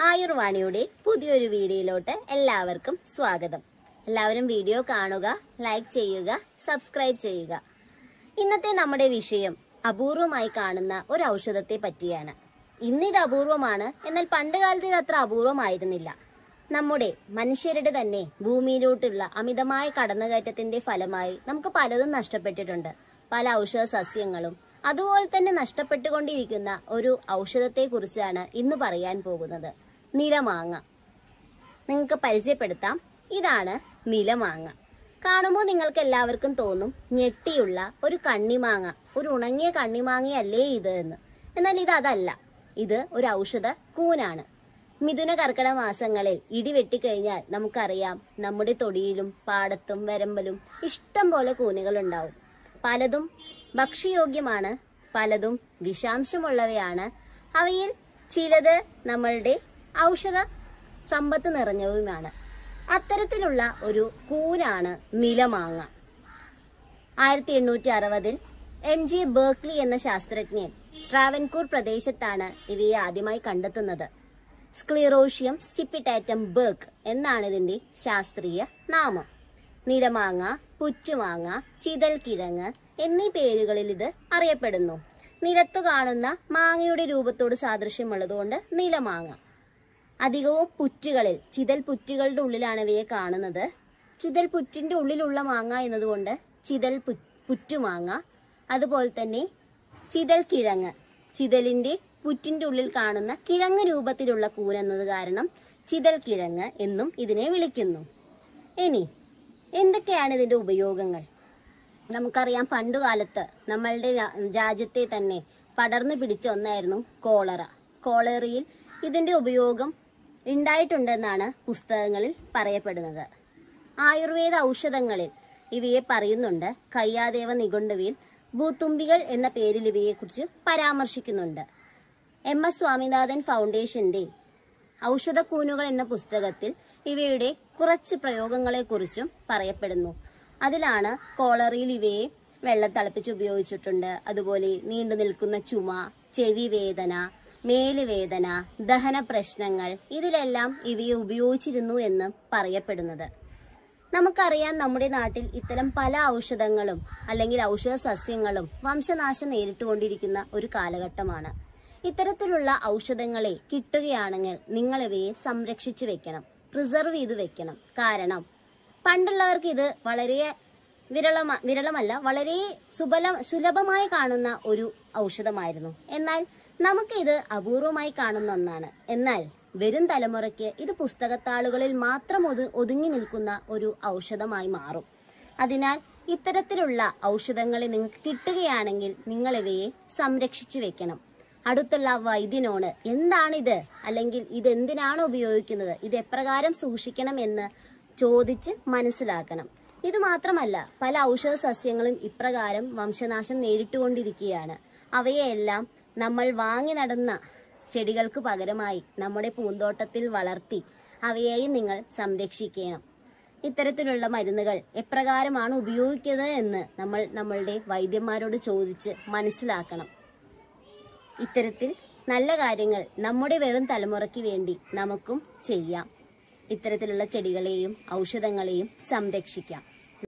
ആയുർവാണിയുടെ പുതിയൊരു വീഡിയോയിലോട്ട് എല്ലാവർക്കും സ്വാഗതം എല്ലാവരും വീഡിയോ കാണുക ലൈക്ക് ചെയ്യുക സബ്സ്ക്രൈബ് ചെയ്യുക ഇന്നത്തെ നമ്മുടെ വിഷയം അപൂർവമായി കാണുന്ന ഒരു ഔഷധത്തെ പറ്റിയാണ് ഇന്നിത് അപൂർവമാണ് എന്നാൽ പണ്ട് കാലത്ത് ഇത് അത്ര അപൂർവമായിരുന്നില്ല നമ്മുടെ മനുഷ്യരുടെ തന്നെ ഭൂമിയിലോട്ടുള്ള അമിതമായ കടന്നുകയറ്റത്തിന്റെ ഫലമായി നമുക്ക് പലതും നഷ്ടപ്പെട്ടിട്ടുണ്ട് പല ഔഷധ സസ്യങ്ങളും അതുപോലെ തന്നെ നഷ്ടപ്പെട്ടുകൊണ്ടിരിക്കുന്ന ഒരു ഔഷധത്തെ കുറിച്ചാണ് ഇന്ന് പറയാൻ പോകുന്നത് നിലമാങ്ങ നിങ്ങൾക്ക് പരിചയപ്പെടുത്താം ഇതാണ് നിലമാങ്ങ കാണുമ്പോൾ നിങ്ങൾക്ക് എല്ലാവർക്കും തോന്നും ഞെട്ടിയുള്ള ഒരു കണ്ണിമാങ്ങ ഒരു ഉണങ്ങിയ കണ്ണിമാങ്ങയല്ലേ ഇത് എന്ന് എന്നാൽ ഇത് അതല്ല ഇത് ഒരു ഔഷധ കൂനാണ് മിഥുന കർക്കിടക മാസങ്ങളിൽ ഇടി വെട്ടിക്കഴിഞ്ഞാൽ നമുക്കറിയാം നമ്മുടെ തൊടിയിലും പാടത്തും വരമ്പലും ഇഷ്ടം പോലെ കൂനുകൾ ഉണ്ടാവും പലതും ഭക്ഷ്യയോഗ്യമാണ് പലതും വിഷാംശമുള്ളവയാണ് അവയിൽ ചിലത് നമ്മളുടെ ഔഷധ സമ്പത്ത് നിറഞ്ഞവയുമാണ് അത്തരത്തിലുള്ള ഒരു കൂനാണ് നിലമാങ്ങ ആയിരത്തി എണ്ണൂറ്റി അറുപതിൽ എം ജി ബേർക്ലി എന്ന ശാസ്ത്രജ്ഞൻ ട്രാവൻകൂർ പ്രദേശത്താണ് ഇവയെ ആദ്യമായി കണ്ടെത്തുന്നത് സ്ക്ലിറോഷ്യം സ്റ്റിപ്പിറ്റാറ്റം ബേർക്ക് എന്നാണ് ഇതിന്റെ ശാസ്ത്രീയ നാമം നിലമാങ്ങ പുറ്റുമാങ്ങ ചിതൽക്കിഴങ്ങ് എന്നീ പേരുകളിൽ ഇത് അറിയപ്പെടുന്നു നിലത്തു കാണുന്ന മാങ്ങയുടെ രൂപത്തോട് സാദൃശ്യമുള്ളതുകൊണ്ട് നിലമാങ്ങ അധികവും പുറ്റുകളിൽ ചിതൽ പുറ്റുകളുടെ ഉള്ളിലാണ് ഇവയെ കാണുന്നത് ചിതൽ പുറ്റിന്റെ ഉള്ളിലുള്ള മാങ്ങ എന്നതുകൊണ്ട് ചിതൽ പു- പുറ്റുമാങ്ങ അതുപോലെ തന്നെ ചിതൽ കിഴങ്ങ് ചിതലിന്റെ പുറ്റിന്റെ ഉള്ളിൽ കാണുന്ന കിഴങ്ങ് രൂപത്തിലുള്ള കൂൻ എന്നത് കാരണം ചിതൽ കിഴങ്ങ് എന്നും ഇതിനെ വിളിക്കുന്നു ഇനി എന്തൊക്കെയാണ് ഇതിന്റെ ഉപയോഗങ്ങൾ നമുക്കറിയാം പണ്ടുകാലത്ത് നമ്മളുടെ രാ- രാജ്യത്തെ തന്നെ പടർന്നു പിടിച്ച ഒന്നായിരുന്നു കോളറ കോളറയിൽ ഇതിന്റെ ഉപയോഗം ഉണ്ടായിട്ടുണ്ടെന്നാണ് പുസ്തകങ്ങളിൽ പറയപ്പെടുന്നത് ആയുർവേദ ഔഷധങ്ങളിൽ ഇവയെ പറയുന്നുണ്ട് കയ്യാദേവ നിഘണ്ടുവിൽ ഭൂത്തുമ്പികൾ എന്ന പേരിൽ ഇവയെക്കുറിച്ച് പരാമർശിക്കുന്നുണ്ട് എം എസ് സ്വാമിനാഥൻ ഫൗണ്ടേഷന്റെ ഔഷധക്കൂനുകൾ എന്ന പുസ്തകത്തിൽ ഇവയുടെ കുറച്ച് പ്രയോഗങ്ങളെക്കുറിച്ചും പറയപ്പെടുന്നു അതിലാണ് കോളറിയിൽ ഇവയെ വെള്ളം തിളപ്പിച്ച് ഉപയോഗിച്ചിട്ടുണ്ട് അതുപോലെ നീണ്ടു നിൽക്കുന്ന ചുമ ചെവി വേദന മേലുവേദന ദഹന പ്രശ്നങ്ങൾ ഇതിലെല്ലാം ഇവയെ ഉപയോഗിച്ചിരുന്നു എന്ന് പറയപ്പെടുന്നത് നമുക്കറിയാം നമ്മുടെ നാട്ടിൽ ഇത്തരം പല ഔഷധങ്ങളും അല്ലെങ്കിൽ ഔഷധ സസ്യങ്ങളും വംശനാശം നേരിട്ടുകൊണ്ടിരിക്കുന്ന ഒരു കാലഘട്ടമാണ് ഇത്തരത്തിലുള്ള ഔഷധങ്ങളെ കിട്ടുകയാണെങ്കിൽ നിങ്ങൾ ഇവയെ സംരക്ഷിച്ചു വെക്കണം പ്രിസർവ് ചെയ്ത് വെക്കണം കാരണം പണ്ടുള്ളവർക്ക് ഇത് വളരെ വിരളമ വിരളമല്ല വളരെ സുബല സുലഭമായി കാണുന്ന ഒരു ഔഷധമായിരുന്നു എന്നാൽ നമുക്കിത് അപൂർവമായി കാണുന്ന ഒന്നാണ് എന്നാൽ വരും തലമുറയ്ക്ക് ഇത് പുസ്തകത്താളുകളിൽ മാത്രം ഒതു ഒതുങ്ങി നിൽക്കുന്ന ഒരു ഔഷധമായി മാറും അതിനാൽ ഇത്തരത്തിലുള്ള ഔഷധങ്ങളെ നിങ്ങൾക്ക് കിട്ടുകയാണെങ്കിൽ നിങ്ങൾ ഇവയെ സംരക്ഷിച്ചു വെക്കണം അടുത്തുള്ള വൈദ്യനോട് എന്താണിത് അല്ലെങ്കിൽ ഇത് എന്തിനാണ് ഉപയോഗിക്കുന്നത് ഇത് എപ്രകാരം സൂക്ഷിക്കണം എന്ന് ചോദിച്ച് മനസ്സിലാക്കണം ഇത് മാത്രമല്ല പല ഔഷധ സസ്യങ്ങളും ഇപ്രകാരം വംശനാശം നേരിട്ടുകൊണ്ടിരിക്കുകയാണ് അവയെല്ലാം നമ്മൾ വാങ്ങി നടന്ന ചെടികൾക്ക് പകരമായി നമ്മുടെ പൂന്തോട്ടത്തിൽ വളർത്തി അവയെയും നിങ്ങൾ സംരക്ഷിക്കണം ഇത്തരത്തിലുള്ള മരുന്നുകൾ എപ്രകാരമാണ് ഉപയോഗിക്കുന്നത് എന്ന് നമ്മൾ നമ്മളുടെ വൈദ്യന്മാരോട് ചോദിച്ച് മനസ്സിലാക്കണം ഇത്തരത്തിൽ നല്ല കാര്യങ്ങൾ നമ്മുടെ വരും തലമുറയ്ക്ക് വേണ്ടി നമുക്കും ചെയ്യാം ഇത്തരത്തിലുള്ള ചെടികളെയും ഔഷധങ്ങളെയും സംരക്ഷിക്കാം